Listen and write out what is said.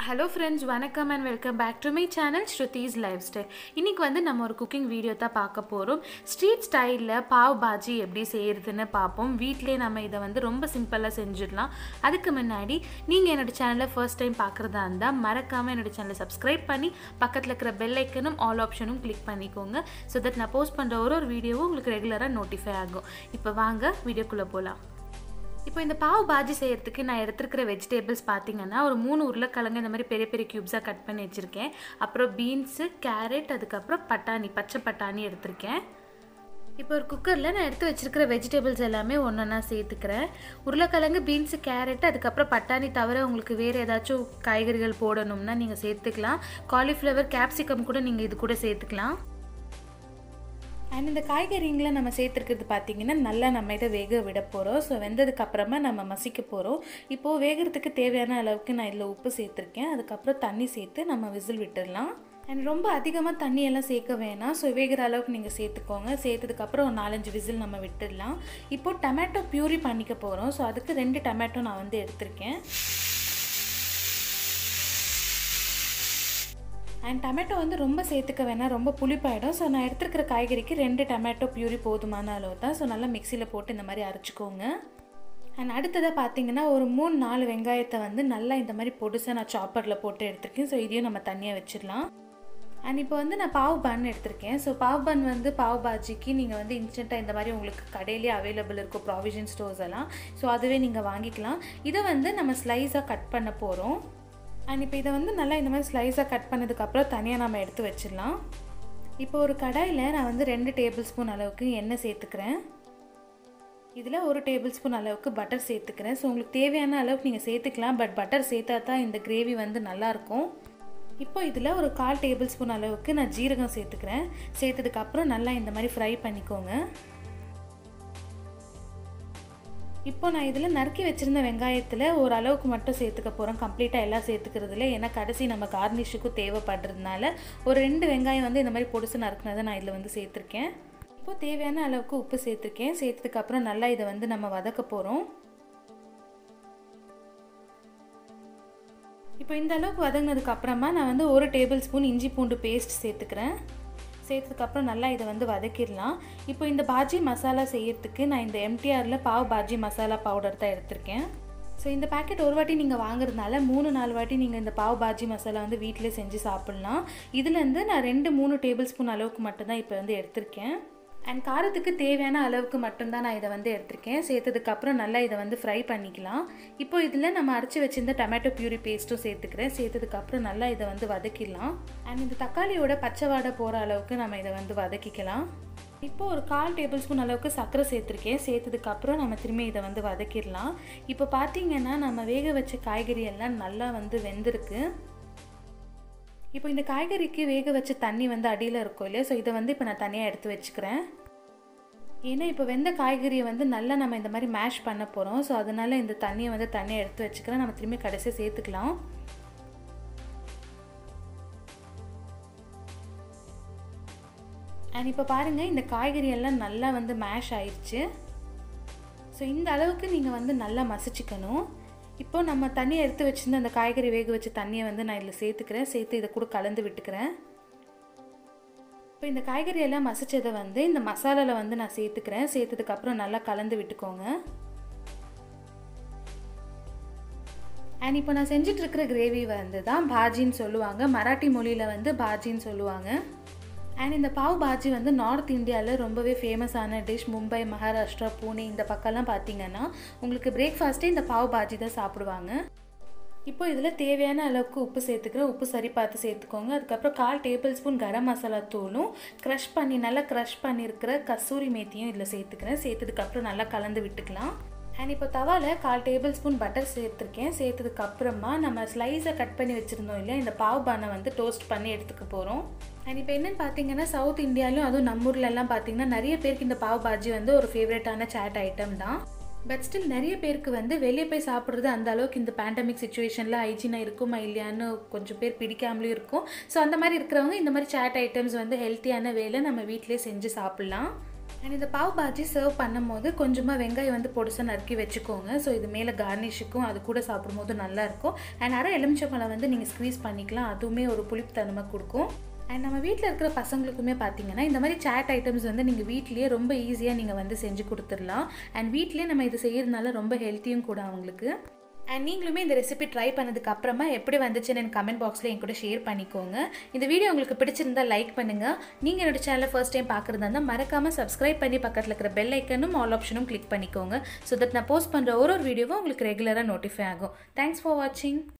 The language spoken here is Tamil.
ஹலோ ஃப்ரெண்ட்ஸ் வணக்கம் and welcome back to my channel Shruthi's life style இன்றைக்கி வந்து நம்ம ஒரு குக்கிங் வீடியோ தான் பார்க்க போகிறோம் ஸ்ட்ரீட் ஸ்டைலில் பாவ் பாஜி எப்படி செய்கிறதுன்னு பார்ப்போம் வீட்டிலே நம்ம இதை வந்து ரொம்ப சிம்பிளாக செஞ்சிடலாம் அதுக்கு முன்னாடி நீங்கள் என்னோட சேனலை ஃபர்ஸ்ட் டைம் பார்க்குறதா இருந்தால் மறக்காமல் என்னோட சேனலை சப்ஸ்கிரைப் பண்ணி பக்கத்தில் இருக்கிற பெல் ஐக்கனும் ஆல் ஆப்ஷனும் கிளிக் பண்ணிக்கோங்க ஸோ தட் நான் போஸ்ட் பண்ணுற ஒரு ஒரு வீடியோவும் உங்களுக்கு ரெகுலராக நோட்டிஃபை ஆகும் இப்போ வாங்க வீடியோக்குள்ளே போகலாம் இப்போ இந்த பாவ் பாஜி செய்கிறதுக்கு நான் எடுத்துருக்கிற வெஜிடபிள்ஸ் பார்த்தீங்கன்னா ஒரு மூணு உருளைக்கிழங்கு இந்த மாதிரி பெரிய பெரிய க்யூப்ஸாக கட் பண்ணி வச்சுருக்கேன் அப்புறம் பீன்ஸு கேரட் அதுக்கப்புறம் பட்டாணி பச்சை பட்டாணி எடுத்திருக்கேன் இப்போ ஒரு குக்கரில் நான் எடுத்து வச்சுருக்கிற வெஜிடபிள்ஸ் எல்லாமே ஒன்றா சேர்த்துக்கிறேன் உருளைக்கிழங்கு பீன்ஸு கேரட் அதுக்கப்புறம் பட்டாணி தவிர உங்களுக்கு வேறு ஏதாச்சும் காய்கறிகள் போடணும்னா நீங்கள் சேர்த்துக்கலாம் காலிஃப்ளவர் கேப்சிகம் கூட நீங்கள் இது கூட சேர்த்துக்கலாம் அண்ட் இந்த காய்கறிங்களை நம்ம சேர்த்துருக்கிறது பார்த்தீங்கன்னா நல்லா நம்ம இதை வேக விட போகிறோம் ஸோ வெந்ததுக்கு அப்புறமா நம்ம மசிக்க போகிறோம் இப்போது வேகிறதுக்கு தேவையான அளவுக்கு நான் இதில் உப்பு சேர்த்துருக்கேன் அதுக்கப்புறம் தண்ணி சேர்த்து நம்ம விசில் விட்டுடலாம் அண்ட் ரொம்ப அதிகமாக தண்ணியெல்லாம் சேர்க்க வேணாம் ஸோ வேகிற அளவுக்கு நீங்கள் சேர்த்துக்கோங்க சேர்த்ததுக்கப்புறம் ஒரு நாலஞ்சு விசில் நம்ம விட்டுடலாம் இப்போது டொமேட்டோ பியூரி பண்ணிக்க போகிறோம் ஸோ அதுக்கு ரெண்டு டொமேட்டோ நான் வந்து எடுத்திருக்கேன் அண்ட் டொமேட்டோ வந்து ரொம்ப சேர்த்துக்க வேணாம் ரொம்ப புளிப்பாயிடும் ஸோ நான் எடுத்துருக்கிற காய்கறிக்கு ரெண்டு டொமேட்டோ பியூரி போதுமான அளவு தான் ஸோ நல்லா மிக்சியில் போட்டு இந்த மாதிரி அரைச்சிக்கோங்க அண்ட் அடுத்ததாக பார்த்தீங்கன்னா ஒரு மூணு நாலு வெங்காயத்தை வந்து நல்லா இந்த மாதிரி பொடுசாக நான் சாப்பரில் போட்டு எடுத்திருக்கேன் ஸோ இதையும் நம்ம தனியாக வச்சிடலாம் அண்ட் இப்போ வந்து நான் பாவ் பன் எடுத்திருக்கேன் ஸோ பாவ் பன் வந்து பாவ் பாஜிக்கு நீங்கள் வந்து இன்ஸ்டண்ட்டாக இந்த மாதிரி உங்களுக்கு கடையிலே அவைலபிள் இருக்கும் ப்ராவிஷன் ஸ்டோர்ஸ் எல்லாம் ஸோ அதுவே நீங்கள் வாங்கிக்கலாம் இதை வந்து நம்ம ஸ்லைஸாக கட் பண்ண போகிறோம் அண்ட் இப்போ இதை வந்து நல்லா இந்த மாதிரி ஸ்லைஸாக கட் பண்ணதுக்கப்புறம் தனியாக நம்ம எடுத்து வச்சிடலாம் இப்போ ஒரு கடாயில் நான் வந்து ரெண்டு டேபிள் ஸ்பூன் அளவுக்கு எண்ணெய் சேர்த்துக்கிறேன் இதில் ஒரு டேபிள் ஸ்பூன் அளவுக்கு பட்டர் சேர்த்துக்கிறேன் ஸோ உங்களுக்கு தேவையான அளவுக்கு நீங்கள் சேர்த்துக்கலாம் பட் பட்டர் சேர்த்தா தான் இந்த கிரேவி வந்து நல்லாயிருக்கும் இப்போ இதில் ஒரு கால் டேபிள் ஸ்பூன் அளவுக்கு நான் ஜீரகம் சேர்த்துக்கிறேன் சேர்த்ததுக்கப்புறம் நல்லா இந்த மாதிரி ஃப்ரை பண்ணிக்கோங்க இப்போ நான் இதில் நறுக்கி வச்சுருந்த வெங்காயத்தில் ஒரு அளவுக்கு மட்டும் சேர்த்துக்க போகிறோம் கம்ப்ளீட்டாக எல்லாம் சேர்த்துக்கிறதுல ஏன்னா கடைசி நம்ம கார்னிஷுக்கும் தேவைப்படுறதுனால ஒரு ரெண்டு வெங்காயம் வந்து இந்த மாதிரி பொடிசு நறுக்குனதை நான் இதில் வந்து சேர்த்துருக்கேன் இப்போ தேவையான அளவுக்கு உப்பு சேர்த்துருக்கேன் சேர்த்ததுக்கப்புறம் நல்லா இதை வந்து நம்ம வதக்க போகிறோம் இப்போ இந்த அளவுக்கு வதங்கினதுக்கு அப்புறமா நான் வந்து ஒரு டேபிள் ஸ்பூன் இஞ்சி பூண்டு பேஸ்ட் சேர்த்துக்கிறேன் சேர்த்ததுக்கப்புறம் நல்லா இதை வந்து வதக்கிடலாம் இப்போ இந்த பாஜி மசாலா செய்யறதுக்கு நான் இந்த எம்டிஆரில் பாவ் பாஜி மசாலா பவுடர் தான் எடுத்திருக்கேன் ஸோ இந்த பேக்கெட் ஒரு வாட்டி நீங்கள் வாங்குறதுனால மூணு நாலு வாட்டி நீங்கள் இந்த பாவ் பாஜி மசாலா வந்து வீட்டிலே செஞ்சு சாப்பிட்லாம் இதுலேருந்து நான் ரெண்டு மூணு டேபிள் ஸ்பூன் அளவுக்கு மட்டும்தான் இப்போ வந்து எடுத்திருக்கேன் அண்ட் காரத்துக்கு தேவையான அளவுக்கு மட்டும்தான் நான் இதை வந்து எடுத்திருக்கேன் சேர்த்ததுக்கப்புறம் நல்லா இதை வந்து ஃப்ரை பண்ணிக்கலாம் இப்போ இதில் நம்ம அரைச்சி வச்சிருந்த டொமேட்டோ பியூரி பேஸ்ட்டும் சேர்த்துக்கிறேன் சேர்த்ததுக்கப்புறம் நல்லா இதை வந்து வதக்கிடலாம் அண்ட் இந்த தக்காளியோட பச்சை வாடை போகிற அளவுக்கு நம்ம இதை வந்து வதக்கிக்கலாம் இப்போ ஒரு கால் டேபிள் ஸ்பூன் அளவுக்கு சர்க்கரை சேர்த்துருக்கேன் சேர்த்ததுக்கப்புறம் நம்ம திரும்பி இதை வந்து வதக்கிடலாம் இப்போ பார்த்தீங்கன்னா நம்ம வேக வச்ச காய்கறி எல்லாம் நல்லா வந்து வெந்திருக்கு இப்போ இந்த காய்கறிக்கு வேக வச்ச தண்ணி வந்து அடியில் இருக்கும் இல்லையா ஸோ இதை வந்து இப்போ நான் தனியாக எடுத்து வச்சுக்கிறேன் ஏன்னா இப்போ வெந்த காய்கறியை வந்து நல்லா நம்ம இந்த மாதிரி மேஷ் பண்ண போகிறோம் ஸோ அதனால் இந்த தண்ணியை வந்து தனியாக எடுத்து வச்சுக்கிறேன் நம்ம திரும்பி கடைசியாக சேர்த்துக்கலாம் அண்ட் இப்போ பாருங்கள் இந்த காய்கறி எல்லாம் நல்லா வந்து மேஷ் ஆயிடுச்சு ஸோ இந்த அளவுக்கு நீங்கள் வந்து நல்லா மசிச்சுக்கணும் இப்போ நம்ம தண்ணியை எடுத்து வச்சுருந்து அந்த காய்கறி வேக வச்ச தண்ணியை வந்து நான் இதில் சேர்த்துக்கிறேன் சேர்த்து இதை கூட கலந்து விட்டுக்கிறேன் இப்போ இந்த காய்கறி எல்லாம் மசிச்சதை வந்து இந்த மசாலாவில் வந்து நான் சேர்த்துக்கிறேன் சேர்த்ததுக்கப்புறம் நல்லா கலந்து விட்டுக்கோங்க அண்ட் இப்போ நான் செஞ்சிட்ருக்கிற கிரேவி வந்து தான் பாஜின்னு சொல்லுவாங்க மராட்டி மொழியில் வந்து பாஜின்னு சொல்லுவாங்க அண்ட் இந்த பாவ் பாஜி வந்து நார்த் இந்தியாவில் ரொம்பவே ஃபேமஸான டிஷ் மும்பை மகாராஷ்டிரா பூனே இந்த பக்கம்லாம் பார்த்தீங்கன்னா உங்களுக்கு பிரேக்ஃபாஸ்ட்டே இந்த பாவ் பாஜி தான் சாப்பிடுவாங்க இப்போ இதில் தேவையான அளவுக்கு உப்பு சேர்த்துக்கிறேன் உப்பு சரி பார்த்து சேர்த்துக்கோங்க அதுக்கப்புறம் கால் டேபிள் ஸ்பூன் கரம் மசாலா தூளும் க்ரஷ் பண்ணி நல்லா க்ரஷ் பண்ணியிருக்கிற கஸ்தூரி மேத்தியும் இதில் சேர்த்துக்கிறேன் சேர்த்ததுக்கப்புறம் நல்லா கலந்து விட்டுக்கலாம் அண்ட் இப்போ தவாவில் கால் டேபிள் ஸ்பூன் பட்டர் சேர்த்துருக்கேன் சேர்த்ததுக்கப்புறமா நம்ம ஸ்லைஸை கட் பண்ணி வச்சுருந்தோம் இல்லையா இந்த பாவ் பானை வந்து டோஸ்ட் பண்ணி எடுத்துக்க போகிறோம் அண்ட் இப்போ என்னென்னு பார்த்தீங்கன்னா சவுத் இந்தியாலையும் அதுவும் நம்ம ஊர்லலாம் பார்த்தீங்கன்னா நிறைய பேருக்கு இந்த பாவ் பாஜி வந்து ஒரு ஃபேவரட்டான சேட் ஐட்டம் தான் பட் ஸ்டில் நிறைய பேருக்கு வந்து வெளியே போய் சாப்பிட்றது அந்த அளவுக்கு இந்த பேண்டமிக் சுச்சுவேஷனில் ஹைஜீனாக இருக்குமா இல்லையான்னு கொஞ்சம் பேர் பிடிக்காமலும் இருக்கும் ஸோ அந்த மாதிரி இருக்கிறவங்க இந்த மாதிரி சேட் ஐட்டம்ஸ் வந்து ஹெல்த்தியான வேலை நம்ம வீட்டிலே செஞ்சு சாப்பிட்லாம் அண்ட் இந்த பாவ் பாஜி சர்வ் பண்ணும்போது கொஞ்சமாக வெங்காயம் வந்து பொடிசாக நறுக்கி வச்சுக்கோங்க ஸோ இது மேலே கார்னிஷுக்கும் அது கூட சாப்பிடும்போது நல்லாயிருக்கும் அண்ட் அரை எலுமிச்சம்பழம் வந்து நீங்கள் ஸ்க்வீஸ் பண்ணிக்கலாம் அதுவுமே ஒரு புளிப்புத்தன்மை கொடுக்கும் அண்ட் நம்ம வீட்டில் இருக்கிற பசங்களுக்குமே பார்த்தீங்கன்னா இந்த மாதிரி சேட் ஐட்டம்ஸ் வந்து நீங்கள் வீட்லேயே ரொம்ப ஈஸியாக நீங்கள் வந்து செஞ்சு கொடுத்துடலாம் அண்ட் வீட்லேயே நம்ம இது செய்கிறதுனால ரொம்ப ஹெல்த்தியும் கூட அவங்களுக்கு அண்ட் நீங்களுமே இந்த ரெசிபி ட்ரை பண்ணதுக்கு அப்புறமா எப்படி வந்துச்சுன்னு எனக்கு கமெண்ட் பாக்ஸில் என் கூட ஷேர் பண்ணிக்கோங்க இந்த வீடியோ உங்களுக்கு பிடிச்சிருந்தா லைக் பண்ணுங்கள் நீங்கள் என்னோட சேனலை ஃபர்ஸ்ட் டைம் பார்க்குறதா இருந்தால் மறக்காமல் சப்ஸ்கிரைப் பண்ணி பக்கத்தில் இருக்கிற பெல் ஐக்கனும் ஆல் ஆப்ஷனும் கிளிக் பண்ணிக்கோங்க ஸோ தட் நான் போஸ்ட் பண்ணுற ஒரு ஒரு வீடியோவும் உங்களுக்கு ரெகுலராக நோட்டிஃபை ஆகும் தேங்க்ஸ் ஃபார் வாட்சிங்